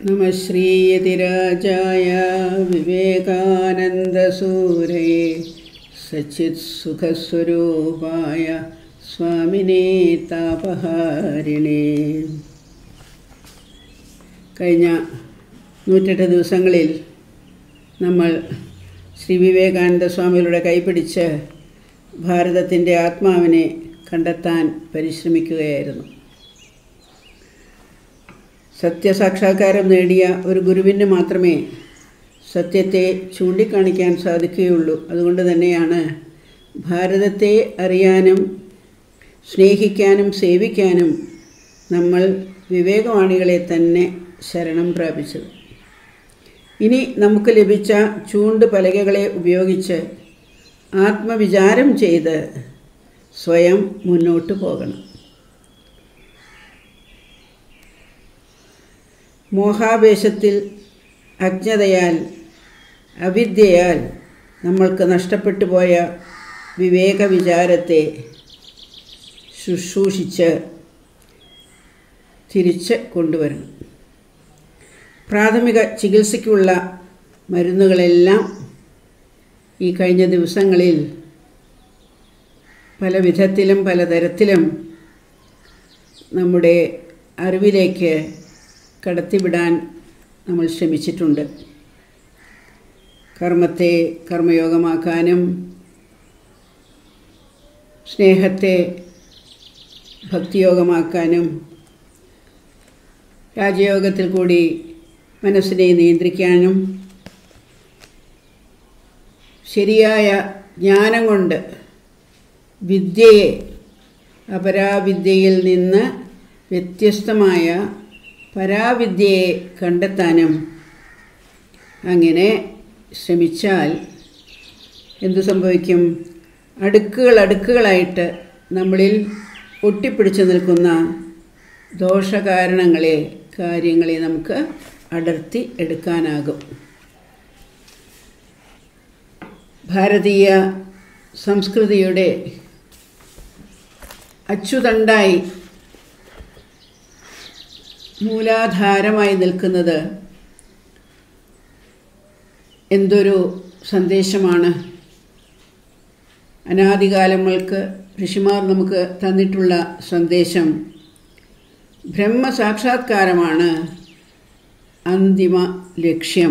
നമ ശ്രീയതിരാജായ വിവേകാനന്ദസൂരയെ സച്ചിത് സുഖസ്വരൂപായ സ്വാമിനേ താപഹാരിണേ കഴിഞ്ഞ നൂറ്റെട്ട് ദിവസങ്ങളിൽ നമ്മൾ ശ്രീ വിവേകാനന്ദ സ്വാമികളുടെ കൈപിടിച്ച് ഭാരതത്തിൻ്റെ ആത്മാവിനെ കണ്ടെത്താൻ പരിശ്രമിക്കുകയായിരുന്നു സത്യസാക്ഷാത്കാരം നേടിയ ഒരു ഗുരുവിന് മാത്രമേ സത്യത്തെ ചൂണ്ടിക്കാണിക്കാൻ സാധിക്കുകയുള്ളൂ അതുകൊണ്ട് തന്നെയാണ് ഭാരതത്തെ അറിയാനും സ്നേഹിക്കാനും സേവിക്കാനും നമ്മൾ വിവേകവാണികളെ തന്നെ ശരണം പ്രാപിച്ചത് ഇനി നമുക്ക് ലഭിച്ച ചൂണ്ട് പലകകളെ ഉപയോഗിച്ച് ആത്മവിചാരം ചെയ്ത് സ്വയം മുന്നോട്ട് പോകണം മോഹാവേശത്തിൽ അജ്ഞതയാൽ അവിദ്യയാൽ നമ്മൾക്ക് നഷ്ടപ്പെട്ടു പോയ വിവേക വിചാരത്തെ ശുശ്രൂഷിച്ച് തിരിച്ച് കൊണ്ടുവരണം പ്രാഥമിക ചികിത്സയ്ക്കുള്ള മരുന്നുകളെല്ലാം ഈ കഴിഞ്ഞ ദിവസങ്ങളിൽ പല വിധത്തിലും പലതരത്തിലും നമ്മുടെ അറിവിലേക്ക് കടത്തിവിടാൻ നമ്മൾ ശ്രമിച്ചിട്ടുണ്ട് കർമ്മത്തെ കർമ്മയോഗമാക്കാനും സ്നേഹത്തെ ഭക്തിയോഗമാക്കാനും രാജയോഗത്തിൽ കൂടി മനസ്സിനെ നിയന്ത്രിക്കാനും ശരിയായ ജ്ഞാനം കൊണ്ട് വിദ്യയെ അപരാവിദ്യയിൽ നിന്ന് വ്യത്യസ്തമായ പരാവിദ്യയെ കണ്ടെത്താനും അങ്ങനെ ശ്രമിച്ചാൽ എന്തു സംഭവിക്കും അടുക്കുകൾ അടുക്കുകളായിട്ട് നമ്മളിൽ ഒട്ടിപ്പിടിച്ചു നിൽക്കുന്ന ദോഷകാരണങ്ങളെ കാര്യങ്ങളെ നമുക്ക് അടർത്തി എടുക്കാനാകും ഭാരതീയ സംസ്കൃതിയുടെ അച്ചുതണ്ടായി മൂലാധാരമായി നിൽക്കുന്നത് എന്തൊരു സന്ദേശമാണ് അനാദികാലങ്ങൾക്ക് ഋഷിമാർ നമുക്ക് തന്നിട്ടുള്ള സന്ദേശം ബ്രഹ്മസാക്ഷാത്കാരമാണ് അന്തിമ ലക്ഷ്യം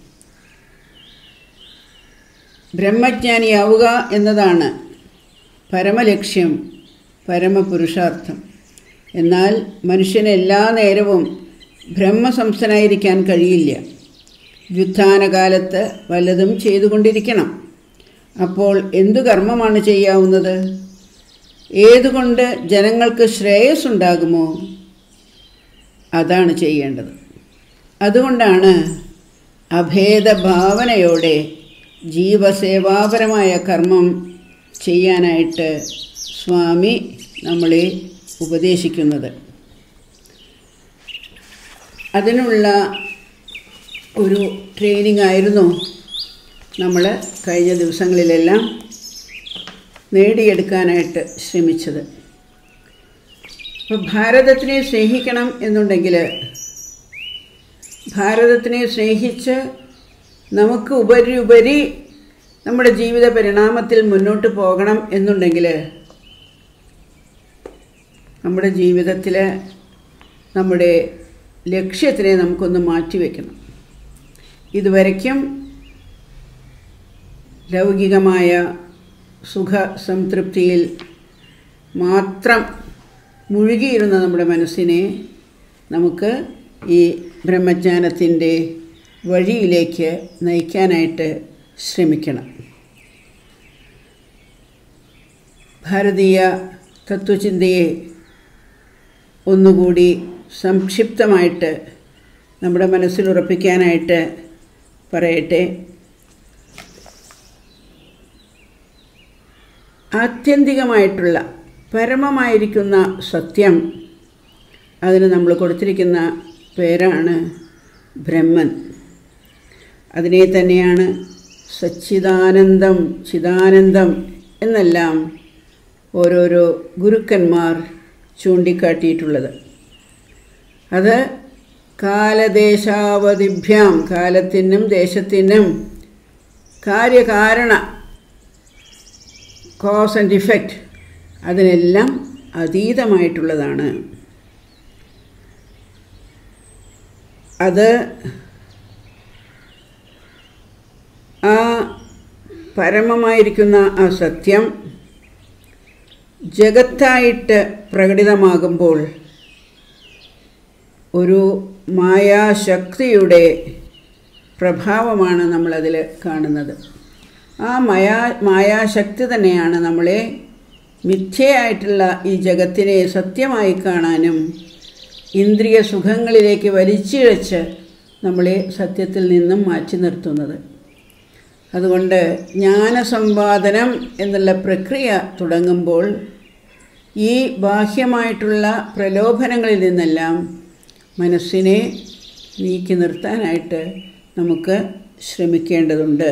ബ്രഹ്മജ്ഞാനിയാവുക എന്നതാണ് പരമലക്ഷ്യം പരമപുരുഷാർത്ഥം എന്നാൽ മനുഷ്യന് എല്ലാ നേരവും ബ്രഹ്മസംസ്ഥനായിരിക്കാൻ കഴിയില്ല വ്യുത്ഥാനകാലത്ത് വല്ലതും ചെയ്തുകൊണ്ടിരിക്കണം അപ്പോൾ എന്തു കർമ്മമാണ് ചെയ്യാവുന്നത് ഏതുകൊണ്ട് ജനങ്ങൾക്ക് ശ്രേയസ് ഉണ്ടാകുമോ അതാണ് ചെയ്യേണ്ടത് അതുകൊണ്ടാണ് അഭേദഭാവനയോടെ ജീവസേവാപരമായ കർമ്മം ചെയ്യാനായിട്ട് സ്വാമി നമ്മളെ ഉപദേശിക്കുന്നത് അതിനുള്ള ഒരു ട്രെയിനിങ് ആയിരുന്നു നമ്മൾ കഴിഞ്ഞ ദിവസങ്ങളിലെല്ലാം നേടിയെടുക്കാനായിട്ട് ശ്രമിച്ചത് അപ്പോൾ ഭാരതത്തിനെ സ്നേഹിക്കണം എന്നുണ്ടെങ്കിൽ ഭാരതത്തിനെ സ്നേഹിച്ച് നമുക്ക് ഉപരി ഉപരി നമ്മുടെ ജീവിത പരിണാമത്തിൽ മുന്നോട്ട് പോകണം എന്നുണ്ടെങ്കിൽ നമ്മുടെ ജീവിതത്തിൽ നമ്മുടെ ലക്ഷ്യത്തിനെ നമുക്കൊന്ന് മാറ്റിവെക്കണം ഇതുവരയ്ക്കും ലൗകികമായ സുഖ സംതൃപ്തിയിൽ മാത്രം മുഴുകിയിരുന്ന നമ്മുടെ മനസ്സിനെ നമുക്ക് ഈ ബ്രഹ്മജ്ഞാനത്തിൻ്റെ വഴിയിലേക്ക് നയിക്കാനായിട്ട് ശ്രമിക്കണം ഭാരതീയ തത്വചിന്തയെ ഒന്നുകൂടി സംക്ഷിപ്തമായിട്ട് നമ്മുടെ മനസ്സിൽ ഉറപ്പിക്കാനായിട്ട് പറയട്ടെ ആത്യന്തികമായിട്ടുള്ള പരമമായിരിക്കുന്ന സത്യം അതിന് നമ്മൾ കൊടുത്തിരിക്കുന്ന പേരാണ് ബ്രഹ്മൻ അതിനെ തന്നെയാണ് സച്ചിദാനന്ദം ചിദാനന്ദം എന്നെല്ലാം ഓരോരോ ഗുരുക്കന്മാർ ചൂണ്ടിക്കാട്ടിയിട്ടുള്ളത് അത് കാലദേശാവധിഭ്യാം കാലത്തിനും ദേശത്തിനും കാര്യകാരണ കോസ് ആൻഡ് ഇഫക്റ്റ് അതിനെല്ലാം അതീതമായിട്ടുള്ളതാണ് അത് ആ പരമമായിരിക്കുന്ന ആ സത്യം ജഗത്തായിട്ട് പ്രകടിതമാകുമ്പോൾ ഒരു മായാശക്തിയുടെ പ്രഭാവമാണ് നമ്മളതിൽ കാണുന്നത് ആ മായാ മായാശക്തി തന്നെയാണ് നമ്മളെ മിഥ്യയായിട്ടുള്ള ഈ ജഗത്തിനെ സത്യമായി കാണാനും ഇന്ദ്രിയ സുഖങ്ങളിലേക്ക് വലിച്ചിഴച്ച് നമ്മളെ സത്യത്തിൽ നിന്നും മാറ്റി നിർത്തുന്നത് അതുകൊണ്ട് ജ്ഞാനസമ്പാദനം എന്നുള്ള പ്രക്രിയ തുടങ്ങുമ്പോൾ ഈ ബാഹ്യമായിട്ടുള്ള പ്രലോഭനങ്ങളിൽ നിന്നെല്ലാം മനസ്സിനെ നീക്കി നിർത്താനായിട്ട് നമുക്ക് ശ്രമിക്കേണ്ടതുണ്ട്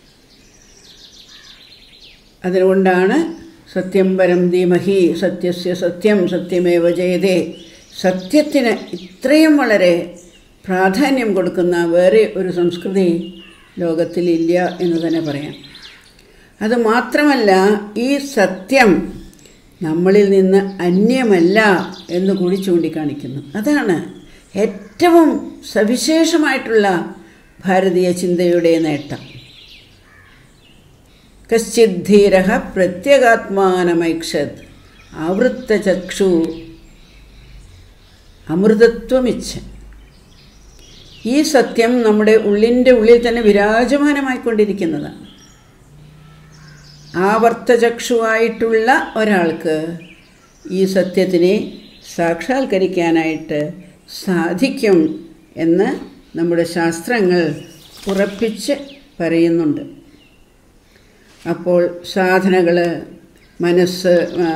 അതുകൊണ്ടാണ് സത്യം പരം ധീമഹി സത്യസ്യ സത്യം സത്യമേവ ജയതേ സത്യത്തിന് ഇത്രയും വളരെ പ്രാധാന്യം കൊടുക്കുന്ന വേറെ ഒരു സംസ്കൃതി ലോകത്തിലില്ല എന്ന് തന്നെ പറയാം അത് മാത്രമല്ല ഈ സത്യം നമ്മളിൽ നിന്ന് അന്യമല്ല എന്ന് കൂടി ചൂണ്ടിക്കാണിക്കുന്നു അതാണ് ഏറ്റവും സവിശേഷമായിട്ടുള്ള ഭാരതീയ ചിന്തയുടെ നേട്ടം കശ്ചിദ്ധീര പ്രത്യേകാത്മാനമൈക്ഷത് ആവൃത്തചക്ഷു അമൃതത്വമിച്ഛ ഈ സത്യം നമ്മുടെ ഉള്ളിൻ്റെ ഉള്ളിൽ തന്നെ വിരാജമാനമായിക്കൊണ്ടിരിക്കുന്നതാണ് ആവർത്തചക്ഷുവായിട്ടുള്ള ഒരാൾക്ക് ഈ സത്യത്തിനെ സാക്ഷാത്കരിക്കാനായിട്ട് സാധിക്കും എന്ന് നമ്മുടെ ശാസ്ത്രങ്ങൾ ഉറപ്പിച്ച് പറയുന്നുണ്ട് അപ്പോൾ സാധനകൾ മനസ്സ്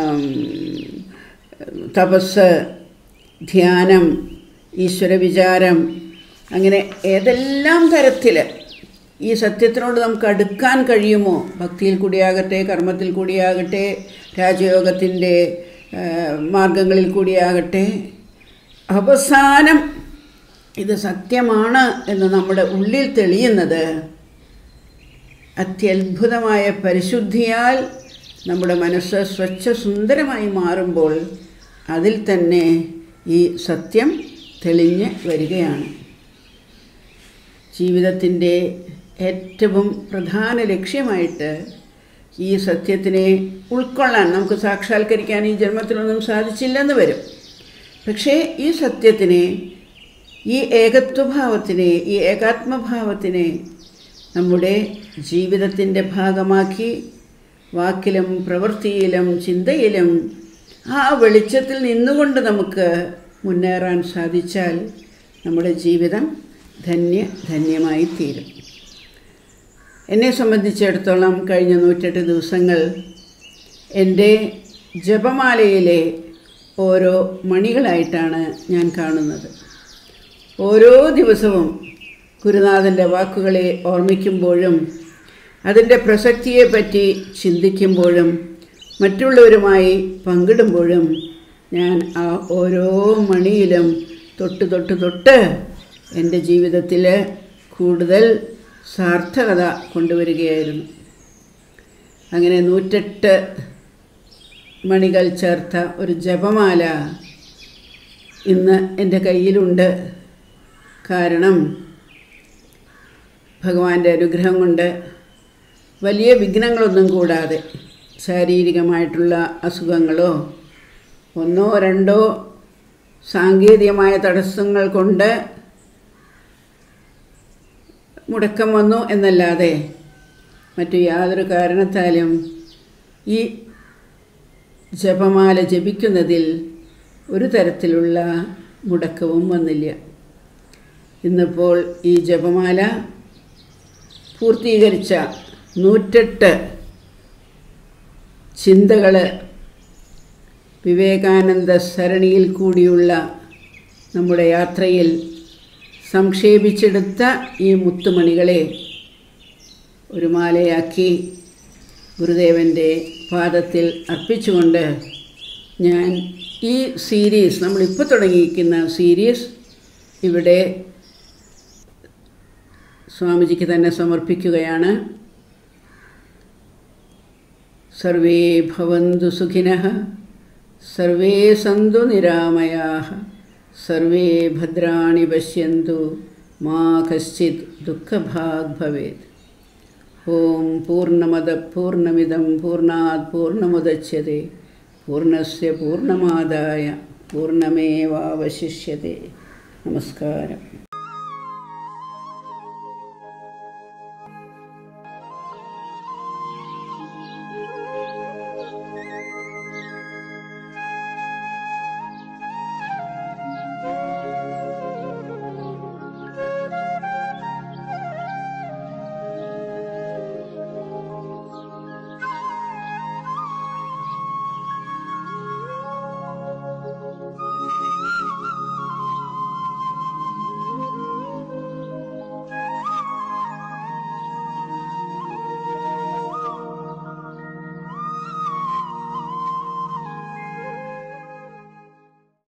തപസ് ധ്യാനം ഈശ്വരവിചാരം അങ്ങനെ ഏതെല്ലാം തരത്തിൽ ഈ സത്യത്തിനോട് നമുക്ക് അടുക്കാൻ കഴിയുമോ ഭക്തിയിൽ കൂടിയാകട്ടെ കർമ്മത്തിൽ കൂടിയാകട്ടെ രാജയോഗത്തിൻ്റെ മാർഗങ്ങളിൽ കൂടിയാകട്ടെ അവസാനം ഇത് സത്യമാണ് എന്ന് നമ്മുടെ ഉള്ളിൽ തെളിയുന്നത് അത്യത്ഭുതമായ പരിശുദ്ധിയാൽ നമ്മുടെ മനസ്സ് സ്വച്ഛ സുന്ദരമായി മാറുമ്പോൾ അതിൽ തന്നെ ഈ സത്യം തെളിഞ്ഞ് വരികയാണ് ജീവിതത്തിൻ്റെ ഏറ്റവും പ്രധാന ലക്ഷ്യമായിട്ട് ഈ സത്യത്തിനെ ഉൾക്കൊള്ളാൻ നമുക്ക് സാക്ഷാത്കരിക്കാൻ ഈ ജന്മത്തിലൊന്നും സാധിച്ചില്ലെന്ന് വരും പക്ഷേ ഈ സത്യത്തിനെ ഈ ഏകത്വഭാവത്തിനെ ഈ ഏകാത്മഭാവത്തിനെ നമ്മുടെ ജീവിതത്തിൻ്റെ ഭാഗമാക്കി വാക്കിലും പ്രവൃത്തിയിലും ചിന്തയിലും ആ വെളിച്ചത്തിൽ നിന്നുകൊണ്ട് നമുക്ക് മുന്നേറാൻ സാധിച്ചാൽ നമ്മുടെ ജീവിതം ധന്യ ധന്യമായി തീരും എന്നെ സംബന്ധിച്ചിടത്തോളം കഴിഞ്ഞ നൂറ്റെട്ട് ദിവസങ്ങൾ എൻ്റെ ജപമാലയിലെ ഓരോ മണികളായിട്ടാണ് ഞാൻ കാണുന്നത് ഓരോ ദിവസവും ഗുരുനാഥൻ്റെ വാക്കുകളെ ഓർമ്മിക്കുമ്പോഴും അതിൻ്റെ പ്രസക്തിയെപ്പറ്റി ചിന്തിക്കുമ്പോഴും മറ്റുള്ളവരുമായി പങ്കിടുമ്പോഴും ഞാൻ ആ ഓരോ മണിയിലും തൊട്ട് തൊട്ട് തൊട്ട് എൻ്റെ ജീവിതത്തിൽ കൂടുതൽ സാർത്ഥകത കൊണ്ടുവരികയായിരുന്നു അങ്ങനെ നൂറ്റെട്ട് മണികൾ ചേർത്ത ഒരു ജപമാല ഇന്ന് എൻ്റെ കയ്യിലുണ്ട് കാരണം ഭഗവാന്റെ അനുഗ്രഹം കൊണ്ട് വലിയ വിഘ്നങ്ങളൊന്നും കൂടാതെ ശാരീരികമായിട്ടുള്ള അസുഖങ്ങളോ ഒന്നോ രണ്ടോ സാങ്കേതികമായ തടസ്സങ്ങൾ കൊണ്ട് മുടക്കം വന്നു എന്നല്ലാതെ മറ്റു യാതൊരു കാരണത്താലും ഈ ജപമാല ജപിക്കുന്നതിൽ ഒരു തരത്തിലുള്ള മുടക്കവും വന്നില്ല ഇന്നിപ്പോൾ ഈ ജപമാല പൂർത്തീകരിച്ച നൂറ്റെട്ട് ചിന്തകൾ വിവേകാനന്ദ സരണിയിൽ കൂടിയുള്ള നമ്മുടെ യാത്രയിൽ സംക്ഷേപിച്ചെടുത്ത ഈ മുത്തുമണികളെ ഒരു മാലയാക്കി ഗുരുദേവൻ്റെ പാദത്തിൽ ഇവിടെ സ്വാമിജിക്ക് തന്നെ സമർപ്പിക്കുകയാണ് സർവേ ഭവന്തു സുഖിനഃ സർവേ സന്തു നിരാമയാः സർവേ ഭദ്രാണി പശ്യന്തു മാ കശ്ചിത് ദുഃഖഭാഗ് ഭവേത് ഓം പൂർണ്ണമദ പൂർണ്ണമിദം പൂർണ്ണാത് പൂർണ്ണമുദച്യത്തെ പൂർണ്ണസ്യ പൂർണ്ണമാദായ പൂർണ്ണമേവാവശിഷ്യത്തെ നമസ്കാരം